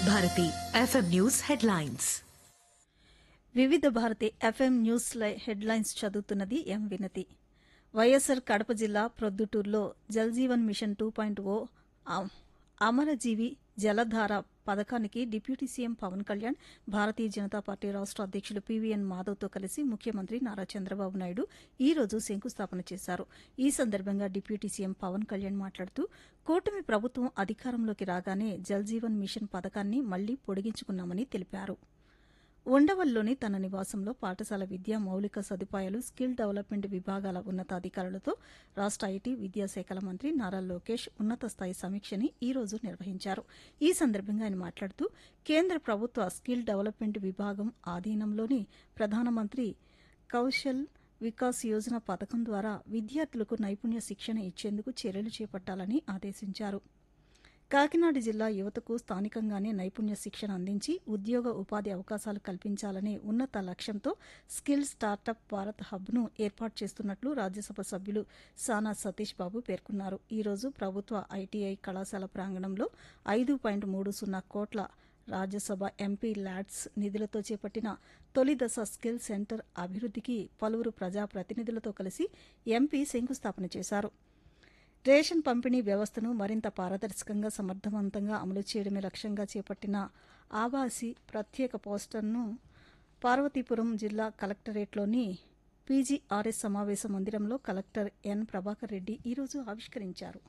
Bharati FM news headlines వివిధ Bharati FM news లై headlines చదువుతున్నది ఎం వినతి వైఎస్సార్ కడప జిల్లా ప్రొద్దుటూరులో జల్జీవన్ మిషన్ టూ పాయింట్ ఓ అమరజీవి జలధార పథకానికి డిప్యూటీ సీఎం పవన్ కళ్యాణ్ భారతీయ జనతా పార్టీ రాష్ట్ర అధ్యక్షులు పీవీఎన్ మాధవ్తో కలిసి ముఖ్యమంత్రి నారా చంద్రబాబు నాయుడు ఈ రోజు శంకుస్థాపన చేశారు ఈ సందర్భంగా డిప్యూటీ సీఎం పవన్ కళ్యాణ్ మాట్లాడుతూ కూటమి ప్రభుత్వం అధికారంలోకి రాగానే జల్జీవన్ మిషన్ పథకాన్ని మళ్లీ పొడిగించుకున్నామని తెలిపారు ఉండవల్లిలోని తన నివాసంలో పాఠశాల విద్యా మౌలిక సదుపాయాలు స్కిల్ డెవలప్మెంట్ విభాగాల ఉన్నతాధికారులతో రాష్ట ఐటీ విద్యాశాఖల మంత్రి నారా లోకేష్ ఉన్నత స్థాయి సమీక్షని ఈ రోజు నిర్వహించారు ఈ సందర్భంగా ఆయన మాట్లాడుతూ కేంద్ర ప్రభుత్వ స్కిల్ డెవలప్మెంట్ విభాగం ఆధీనంలోని ప్రధానమంత్రి కౌశల్ వికాస్ యోజన పథకం ద్వారా విద్యార్థులకు నైపుణ్య శిక్షణ ఇచ్చేందుకు చర్యలు చేపట్టాలని ఆదేశించారు కాకినాడ జిల్లా యువతకు స్థానికంగానే నైపుణ్య శిక్షణ అందించి ఉద్యోగ ఉపాధి అవకాశాలు కల్పించాలనే ఉన్నత లక్ష్యంతో స్కిల్ స్టార్టప్ భారత్ హబ్ను ఏర్పాటు చేస్తున్నట్లు రాజ్యసభ సభ్యులు సానా సతీష్ బాబు పేర్కొన్నారు ఈ రోజు ప్రభుత్వ ఐటీఐ కళాశాల ప్రాంగణంలో ఐదు పాయింట్ మూడు సున్నా కోట్ల రాజ్యసభ ఎంపీ ల్యాడ్స్ నిధులతో చేపట్టిన తొలి దశ స్కిల్ సెంటర్ అభివృద్ధికి పలువురు ప్రజాప్రతినిధులతో కలిసి ఎంపీ శంకుస్థాపన చేశారు రేషన్ పంపిణీ వ్యవస్థను మరింత పారదర్శకంగా సమర్థవంతంగా అమలు చేయడమే లక్ష్యంగా చేపట్టిన ఆవాసి ప్రత్యేక పోస్టర్ను పార్వతీపురం జిల్లా కలెక్టరేట్లోని పీజీఆర్ఎస్ సమావేశ మందిరంలో కలెక్టర్ ఎన్ ప్రభాకర్ రెడ్డి ఈరోజు ఆవిష్కరించారు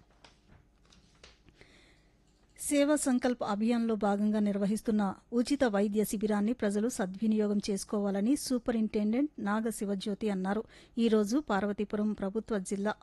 సేవా సంకల్ప్ అభియాన్లో భాగంగా నిర్వహిస్తున్న ఉచిత వైద్య శిబిరాన్ని ప్రజలు సద్వినియోగం చేసుకోవాలని సూపరింటెండెంట్ నాగ శివజ్యోతి అన్నారు ఈ రోజు పార్వతీపురం ప్రభుత్వ జిల్లా